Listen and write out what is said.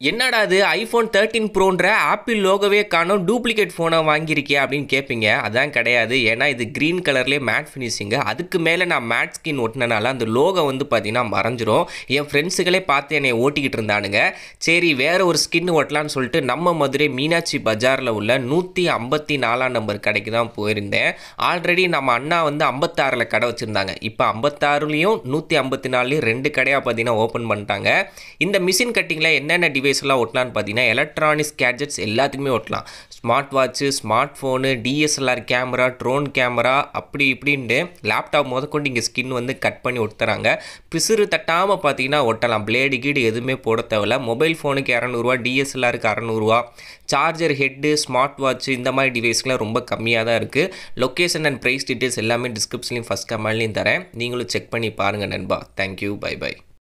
என்னடா அது iPhone thirteen ப்ரோன்ற ஆப்பிள் லோகோவே காணும் டூப்ளிகேட் ஃபோனை வாங்கியிருக்கியா அப்படின்னு கேட்பீங்க அதான் கிடையாது ஏன்னா இது க்ரீன் கலர்லேயே மேட் ஃபினிஷிங்கு அதுக்கு மேலே நான் மேட் ஸ்கின் ஒட்டினனால அந்த லோகோ வந்து பார்த்தீங்கன்னா மறைஞ்சிரும் என் ஃப்ரெண்ட்ஸுகளே பார்த்து என்னை ஓட்டிக்கிட்டு இருந்தானுங்க சரி வேற ஒரு ஸ்கின் ஒட்டலான்னு சொல்லிட்டு நம்ம மதுரை மீனாட்சி பஜாரில் உள்ள நூற்றி ஐம்பத்தி நாலாம் நம்பர் கடைக்கு தான் போயிருந்தேன் ஆல்ரெடி நம்ம அண்ணா வந்து ஐம்பத்தாறில் கடை வச்சுருந்தாங்க இப்போ ஐம்பத்தாறுலேயும் நூற்றி ஐம்பத்தி நாலுலேயும் ரெண்டு கடையாக பார்த்தீங்கன்னா ஓப்பன் பண்ணிட்டாங்க இந்த மிஷின் கட்டிங்கில் என்னென்ன டிவைஸ்லாம் ஒட்டலான்னு பார்த்தீங்கன்னா எலக்ட்ரானிக்ஸ் கேட்ஜெட்ஸ் எல்லாத்துக்குமே ஒட்டலாம் smart watch smart phone DSLR camera drone camera அப்படி இப்படின்ட்டு லேப்டாப் முதற்கொண்டு இங்கே ஸ்கின் வந்து கட் பண்ணி ஒட்டுறாங்க பிசுறு தட்டாமல் பார்த்தீங்கன்னா ஒட்டலாம் பிளேடு கீடு எதுவுமே போட தேவையில்ல மொபைல் ஃபோனுக்கு இரநூறுவா டிஎஸ்எல்ஆருக்கு அறநூறுவா சார்ஜர் ஹெட்டு ஸ்மார்ட் வாட்ச் இந்த மாதிரி டிவைஸ்க்குலாம் ரொம்ப கம்மியாக தான் இருக்குது லொக்கேஷன் அண்ட் ப்ரைஸ் டீட்டெயில்ஸ் எல்லாமே டிஸ்கிரிப்ஷன்லையும் ஃபஸ்ட் கமெண்ட்லையும் தரேன் நீங்களும் செக் பண்ணி பாருங்கள் நண்பா தேங்க்யூ பை பை